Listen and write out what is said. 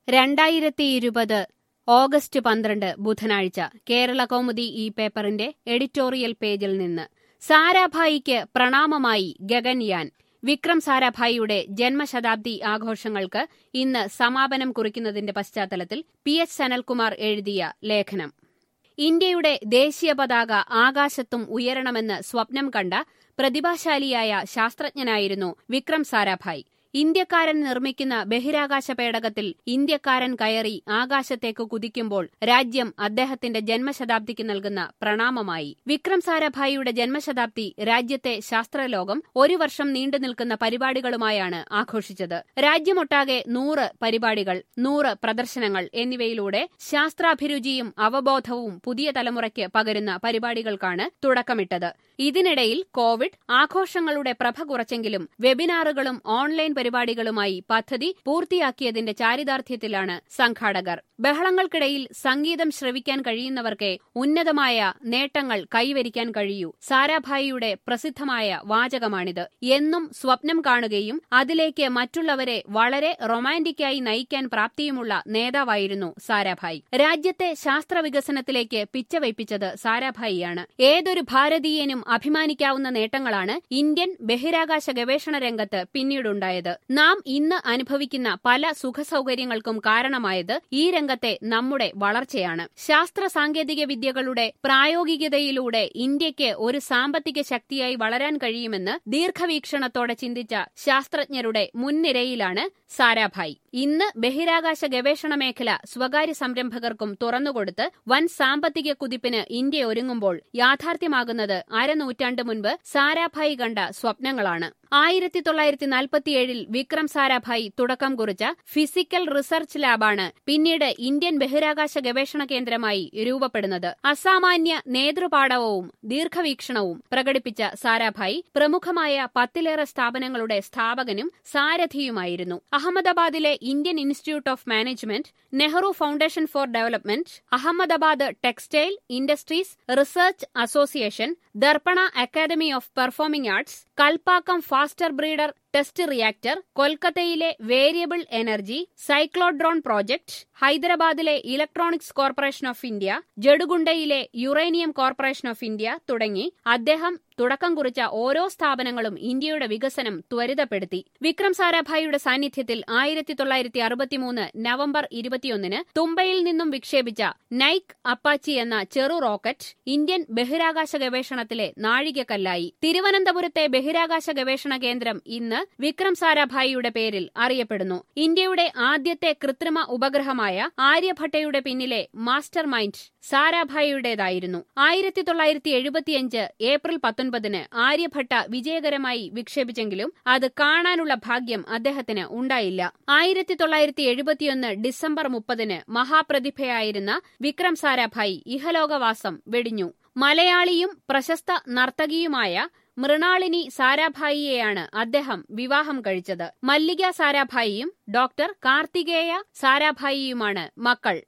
രണ്ടായിരത്തി ഇരുപത് ഓഗസ്റ്റ് പന്ത്രണ്ട് ബുധനാഴ്ച കേരള കൗമുദി ഈ പേപ്പറിന്റെ എഡിറ്റോറിയൽ പേജിൽ നിന്ന് സാരാഭായിക്ക് പ്രണാമമായി ഗഗൻയാൻ വിക്രം സാരാഭായിയുടെ ജന്മശതാബ്ദി ആഘോഷങ്ങൾക്ക് ഇന്ന് സമാപനം കുറിക്കുന്നതിന്റെ പശ്ചാത്തലത്തിൽ പി എച്ച് സനൽകുമാർ എഴുതിയ ലേഖനം ഇന്ത്യയുടെ ദേശീയ പതാക ആകാശത്തും ഉയരണമെന്ന് സ്വപ്നം കണ്ട പ്രതിഭാശാലിയായ ശാസ്ത്രജ്ഞനായിരുന്നു വിക്രം സാരാഭായ് ഇന്ത്യക്കാരൻ നിർമ്മിക്കുന്ന ബഹിരാകാശ പേടകത്തിൽ ഇന്ത്യക്കാരൻ കയറി ആകാശത്തേക്ക് കുതിക്കുമ്പോൾ രാജ്യം അദ്ദേഹത്തിന്റെ ജന്മശതാബ്ദിക്ക് നൽകുന്ന പ്രണാമമായി വിക്രം സാരാഭായിയുടെ ജന്മശതാബ്ദി രാജ്യത്തെ ശാസ്ത്രലോകം ഒരു വർഷം നീണ്ടു നിൽക്കുന്ന പരിപാടികളുമായാണ് ആഘോഷിച്ചത് രാജ്യമൊട്ടാകെ നൂറ് പരിപാടികൾ നൂറ് പ്രദർശനങ്ങൾ എന്നിവയിലൂടെ ശാസ്ത്രാഭിരുചിയും അവബോധവും പുതിയ തലമുറയ്ക്ക് പകരുന്ന പരിപാടികൾക്കാണ് തുടക്കമിട്ടത് ഇതിനിടയിൽ കോവിഡ് ആഘോഷങ്ങളുടെ പ്രഭ കുറച്ചെങ്കിലും വെബിനാറുകളും ഓൺലൈൻ പരിപാടികളുമായി പദ്ധതി പൂർത്തിയാക്കിയതിന്റെ ചാരിതാർത്ഥ്യത്തിലാണ് സംഘാടകർ ബഹളങ്ങൾക്കിടയിൽ സംഗീതം ശ്രവിക്കാൻ കഴിയുന്നവർക്കേ ഉന്നതമായ നേട്ടങ്ങൾ കൈവരിക്കാൻ കഴിയൂ സാരാഭായിയുടെ പ്രസിദ്ധമായ വാചകമാണിത് എന്നും സ്വപ്നം കാണുകയും അതിലേക്ക് മറ്റുള്ളവരെ വളരെ റൊമാന്റിക്കായി നയിക്കാൻ പ്രാപ്തിയുമുള്ള നേതാവായിരുന്നു സാരാഭായ് രാജ്യത്തെ ശാസ്ത്ര വികസനത്തിലേക്ക് പിച്ചവയ്പ്പിച്ചത് സാരാഭായിയാണ് ഏതൊരു ഭാരതീയനും അഭിമാനിക്കാവുന്ന നേട്ടങ്ങളാണ് ഇന്ത്യൻ ബഹിരാകാശ ഗവേഷണ രംഗത്ത് പിന്നീടുണ്ടായത് നാം ഇന്ന് അനുഭവിക്കുന്ന പല സുഖസൗകര്യങ്ങൾക്കും കാരണമായത് ഈ രംഗത്തെ നമ്മുടെ വളർച്ചയാണ് ശാസ്ത്ര സാങ്കേതിക വിദ്യകളുടെ പ്രായോഗികതയിലൂടെ ഇന്ത്യയ്ക്ക് ഒരു സാമ്പത്തിക ശക്തിയായി വളരാൻ കഴിയുമെന്ന് ദീർഘവീക്ഷണത്തോടെ ചിന്തിച്ച ശാസ്ത്രജ്ഞരുടെ മുൻനിരയിലാണ് സാരാഭായ് ഇന്ന് ബഹിരാകാശ ഗവേഷണ മേഖല സ്വകാര്യ സംരംഭകർക്കും തുറന്നുകൊടുത്ത് വൻ സാമ്പത്തിക കുതിപ്പിന് ഇന്ത്യ ഒരുങ്ങുമ്പോൾ യാഥാർത്ഥ്യമാകുന്നത് അരനൂറ്റാണ്ട് മുൻപ് സാരാഭായ് കണ്ട സ്വപ്നങ്ങളാണ് ആയിരത്തി തൊള്ളായിരത്തി നാൽപ്പത്തിയേഴിൽ വിക്രം സാരാഭായ് തുടക്കം കുറിച്ച ഫിസിക്കൽ റിസർച്ച് ലാബാണ് പിന്നീട് ഇന്ത്യൻ ബഹിരാകാശ ഗവേഷണ കേന്ദ്രമായി രൂപപ്പെടുന്നത് അസാമാന്യ നേതൃപാടവവും ദീർഘവീക്ഷണവും പ്രകടിപ്പിച്ച സാരാഭായ് പ്രമുഖമായ പത്തിലേറെ സ്ഥാപനങ്ങളുടെ സ്ഥാപകനും സാരഥിയുമായിരുന്നു അഹമ്മദാബാദിലെ Indian institute of management Nehru foundation for development Ahmedabad textile industries research association Darpana academy of performing arts Kalpakkam faster breeder test reactor കൊൽക്കത്തയിലെ വേരിയബിൾ എനർജി സൈക്ലോഡ്രോൺ പ്രോജക്ട് ഹൈദരാബാദിലെ ഇലക്ട്രോണിക്സ് കോർപ്പറേഷൻ ഓഫ് ഇന്ത്യ ജഡുഗുണ്ടയിലെ യുറേനിയം കോർപ്പറേഷൻ ഓഫ് ഇന്ത്യ തുടങ്ങി അദ്ദേഹം തുടക്കം കുറിച്ച ഓരോ സ്ഥാപനങ്ങളും ഇന്ത്യയുടെ വികസനം ത്വരിതപ്പെടുത്തി വിക്രം സാരാഭായിയുടെ സാന്നിധ്യത്തിൽ ആയിരത്തി തൊള്ളായിരത്തി അറുപത്തിമൂന്ന് നവംബർ ഇരുപത്തിയൊന്നിന് തുമ്പയിൽ നിന്നും വിക്ഷേപിച്ച നൈക് അപ്പാച്ചി എന്ന ചെറു റോക്കറ്റ് ഇന്ത്യൻ ബഹിരാകാശ ഗവേഷണത്തിലെ നാഴികക്കല്ലായി തിരുവനന്തപുരത്തെ ബഹിരാകാശ ഗവേഷണ കേന്ദ്രം ഇന്ന് വിക്രം സാരാഭായിയുടെ പേരിൽ അറിയപ്പെടുന്നു ഇന്ത്യയുടെ ആദ്യത്തെ കൃത്രിമ ഉപഗ്രഹമായ ആര്യഭട്ടയുടെ പിന്നിലെ മാസ്റ്റർ മൈൻഡ് സാരാഭായിയുടേതായിരുന്നു ആയിരത്തി തൊള്ളായിരത്തി എഴുപത്തിയഞ്ച് ഏപ്രിൽ പത്തൊൻപതിന് ആര്യഭട്ട വിജയകരമായി വിക്ഷേപിച്ചെങ്കിലും അത് കാണാനുള്ള ഭാഗ്യം അദ്ദേഹത്തിന് ഉണ്ടായില്ല ആയിരത്തി തൊള്ളായിരത്തി എഴുപത്തിയൊന്ന് ഡിസംബർ മുപ്പതിന് മഹാപ്രതിഭയായിരുന്ന വിക്രം സാരാഭായി ഇഹലോകവാസം വെടിഞ്ഞു മലയാളിയും പ്രശസ്ത നർത്തകിയുമായ മൃണാളിനി സാരാഭായിയെയാണ് അദ്ദേഹം വിവാഹം കഴിച്ചത് മല്ലിക സാരാഭായിയും ഡോക്ടർ കാർത്തികേയ സാരാഭായിയുമാണ് മക്കൾ